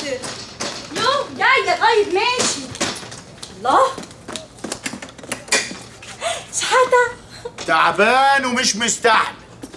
حاضر يو جايه طيب ماشي الله شحاته تعبان ومش مستحمل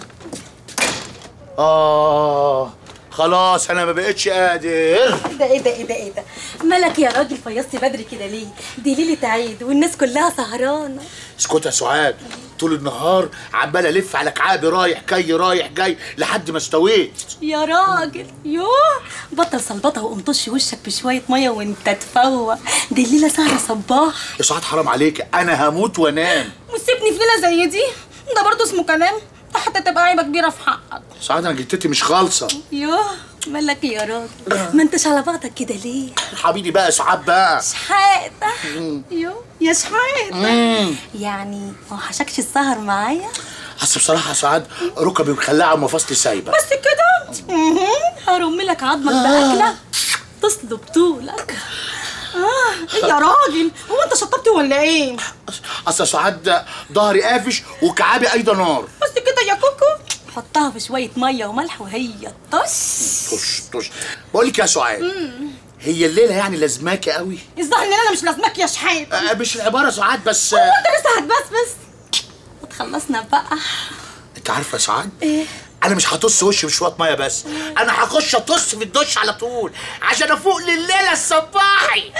اه خلاص انا ما بقتش قادر ايه ده ايه ده ايه ده ايه ده مالك يا راجل فيصتي بدري كده ليه دي ليله عيد والناس كلها سهرانه اسكت يا سعاد طول النهار عمال الف على كعابي رايح جاي رايح جاي لحد ما استويت يا راجل يوه بطل صلبطه وقوم طش وشك بشويه ميه وانت تفوق دي الليله سهره صباح يا سعاد حرام عليك انا هموت وانام وسيبني في ليله زي دي ده برضه اسمه كلام ده حتى تبقى عيبه كبيره في حقك سعاد انا جتتي مش خالصه يوه مالك يا راجل ما انتش على بعضك كده ليه حبيبي بقى يا سعاد بقى شحاته يوه يا شحاته مم. يعني ما وحشكش السهر معايا اصل بصراحه يا سعاد ركبي مخلعه ومفاصلي سايبه بس كده مهم. هرم لك عظمك باكله تصلب طولك اه إيه يا راجل هو انت شطبت ولا ايه اصل يا سعاد ظهري قافش وكعابي ايضا نار بس كده يا كوكو حطها في شويه ميه وملح وهي طش طش طش بقول لك يا سعاد هي الليله يعني لازماكي قوي الظاهر ان انا مش لازمك يا شحات آه، مش العباره سعاد بس هو آه، انت لسه هتبسبس وتخلصنا بقى انت عارفه يا سعاد ايه انا مش هطص وشي بشويه ميه بس انا هخش اطص في الدش على طول عشان افوق لليله الصباحي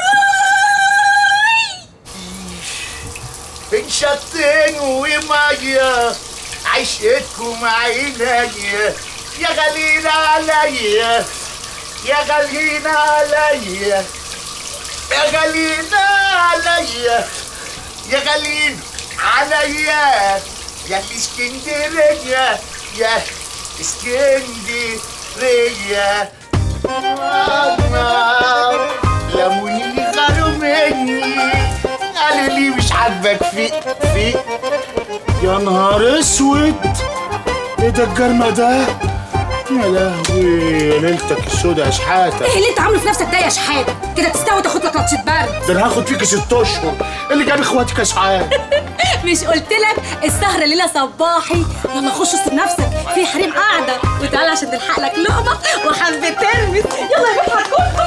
بين شطين وميه عشقتكم عينيا يا غالين عليا يا غالين عليا يا غالين عليا يا غالين عليا يا الاسكندرية يا اسكندرية ماما لموني غاروا مني قالوا لي مش عاجبك في في يا نهار اسود ايه ده الجرمة ده يا لهوي يا ليلتك السودا يا شحاتة ايه اللي انت عامله في نفسك ده يا شحات كده تستوي تاخد لك لطشه برد ده انا هاخد فيك ست اشهر اللي جاب اخواتك يا سعاد مش قلت لك السهرة ليلة صباحي يلا خش اسطب نفسك في حريم قاعدة وتعالى عشان نلحق لك لقمة وحبة ترمس يلا يا بابا كله